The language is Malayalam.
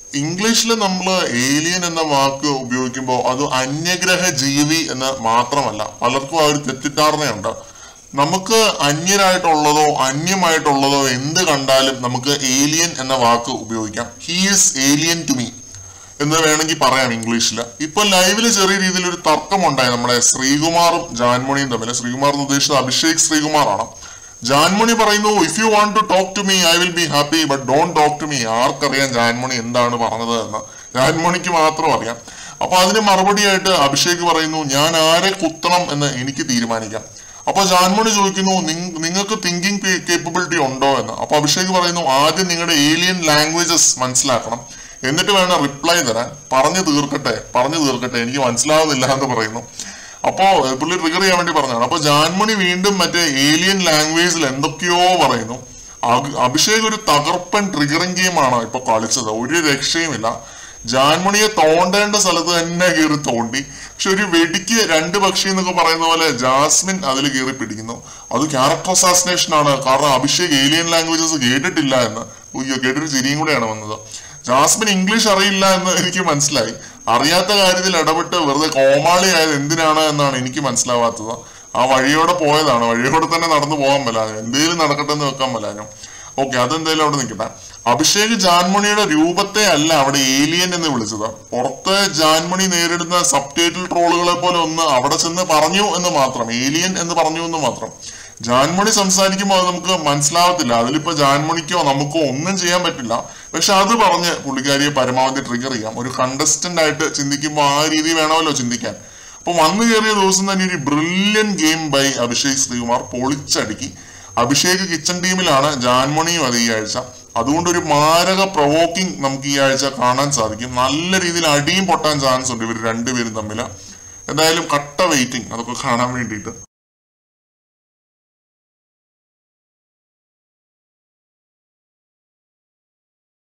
ഇംഗ്ലീഷിൽ നമ്മൾ ഏലിയൻ എന്ന വാക്ക് ഉപയോഗിക്കുമ്പോൾ അത് അന്യഗ്രഹ ജീവി എന്ന് മാത്രമല്ല പലർക്കും ആ ഒരു തെറ്റിദ്ധാരണയുണ്ട് നമുക്ക് അന്യരായിട്ടുള്ളതോ അന്യമായിട്ടുള്ളതോ എന്ത് കണ്ടാലും നമുക്ക് ഏലിയൻ എന്ന വാക്ക് ഉപയോഗിക്കാം he is alien to me എന്ന് വേണമെങ്കിൽ പറയാം ഇംഗ്ലീഷിൽ ഇപ്പൊ ലൈവില് ചെറിയ രീതിയിൽ ഒരു തർക്കമുണ്ടായി നമ്മുടെ ശ്രീകുമാറും ജാൻമണിയും തമ്മിൽ ശ്രീകുമാർ എന്ന് ഉദ്ദേശിച്ചത് അഭിഷേക് ശ്രീകുമാറാണ് ജാൻമണി പറയുന്നു if you want to talk to me I will be happy but don't talk to me ആർക്കറിയാം ജാൻമണി എന്താണ് പറഞ്ഞത് എന്ന് ജാൻമണിക്ക് മാത്രം അറിയാം അപ്പൊ അതിന് മറുപടിയായിട്ട് അഭിഷേക് പറയുന്നു ഞാൻ ആരെ കുത്തണം എന്ന് എനിക്ക് തീരുമാനിക്കാം അപ്പൊ ജാൻമണി ചോദിക്കുന്നു നിങ്ങൾക്ക് തിങ്കിങ് കേപ്പബിലിറ്റി ഉണ്ടോ എന്ന് അപ്പൊ അഭിഷേക് പറയുന്നു ആദ്യം നിങ്ങളുടെ ഏലിയൻ ലാംഗ്വേജസ് മനസ്സിലാക്കണം എന്നിട്ട് വേണം റിപ്ലൈ തരാൻ പറഞ്ഞു തീർക്കട്ടെ പറഞ്ഞു തീർക്കട്ടെ എനിക്ക് മനസ്സിലാവുന്നില്ല എന്ന് പറയുന്നു അപ്പോ ഏഹ്, പുള്ളി ട്രിഗർ ചെയ്യാൻ വേണ്ടി പറഞ്ഞതാണ് അപ്പൊ ജാൻമണി വീണ്ടും മറ്റേ ഏലിയൻ ലാംഗ്വേജിൽ എന്തൊക്കെയോ പറയുന്നു അഭി- അഭിഷേക് ഒരു തകർപ്പൻ ട്രിഗറിംഗ് ഗെയിമാണ് ഇപ്പൊ കളിച്ചത് ഒരു രക്ഷയുമില്ല ജാൻമണിയെ തോണ്ടേണ്ട സ്ഥലത്ത് തന്നെ കയറി തോണ്ടി പക്ഷെ ഒരു വെടിക്ക് രണ്ട് പക്ഷി എന്നൊക്കെ പറയുന്ന പോലെ ജാസ്മിൻ അതിൽ കയറി പിടിക്കുന്നു അത് ക്യാരക്ടർ അസാസിനേഷൻ ആണ് കാരണം അഭിഷേക് ഏലിയൻ ലാംഗ്വേജസ് കേട്ടിട്ടില്ല എന്ന് ഉയ്യോ കേട്ടൊരു ചിരിയും കൂടെയാണ് വന്നത് ജാസ്മിൻ ഇംഗ്ലീഷ് അറിയില്ല എന്ന് എനിക്ക് മനസ്സിലായി അറിയാത്ത കാര്യത്തിൽ ഇടപെട്ട് വെറുതെ കോമാളിയായത് എന്തിനാണ് എന്നാണ് എനിക്ക് മനസ്സിലാവാത്തത് ആ വഴിയോടെ പോയതാണ് വഴിയോടെ തന്നെ നടന്നു പോകാൻ പലാനും എന്തേലും നടക്കട്ടെ എന്ന് വെക്കാൻ പലാനും ഓക്കെ അതെന്തായാലും അവിടെ നിൽക്കട്ടെ അഭിഷേക് ജാൻമണിയുടെ രൂപത്തെ അല്ല അവിടെ ഏലിയൻ എന്ന് വിളിച്ചത് പുറത്ത് ജാൻമണി നേരിടുന്ന സബ് ടൈറ്റിൽ ട്രോളുകളെ പോലെ ഒന്ന് അവിടെ ചെന്ന് പറഞ്ഞു എന്ന് മാത്രം ഏലിയൻ എന്ന് പറഞ്ഞു എന്ന് മാത്രം ജാൻമണി സംസാരിക്കുമ്പോൾ അത് നമുക്ക് മനസ്സിലാവത്തില്ല അതിലിപ്പോ ജാൻമണിക്കോ നമുക്കോ ഒന്നും ചെയ്യാൻ പറ്റില്ല പക്ഷെ അത് പറഞ്ഞ് പുള്ളിക്കാരിയെ പരമാവധി ട്രിഗർ ചെയ്യാം ഒരു കണ്ടസ്റ്റന്റ് ആയിട്ട് ചിന്തിക്കുമ്പോൾ ആ രീതി വേണമല്ലോ ചിന്തിക്കാൻ അപ്പൊ വന്നു കയറിയ ദിവസം തന്നെ ഒരു brilliant game by Abhishek Sreekumar പൊളിച്ചടുക്കി അഭിഷേക് കിച്ചൺ ടീമിലാണ് ജാൻമണിയും അത് ഈ ആഴ്ച അതുകൊണ്ട് ഒരു മാരക പ്രൊവോക്കിംഗ് നമുക്ക് ഈ ആഴ്ച കാണാൻ സാധിക്കും നല്ല രീതിയിൽ അടിയും പൊട്ടാൻ ചാൻസ് ഉണ്ട് ഇവർ രണ്ടുപേരും തമ്മിൽ എന്തായാലും കട്ട വെയിറ്റിംഗ് അതൊക്കെ കാണാൻ വേണ്ടിയിട്ട്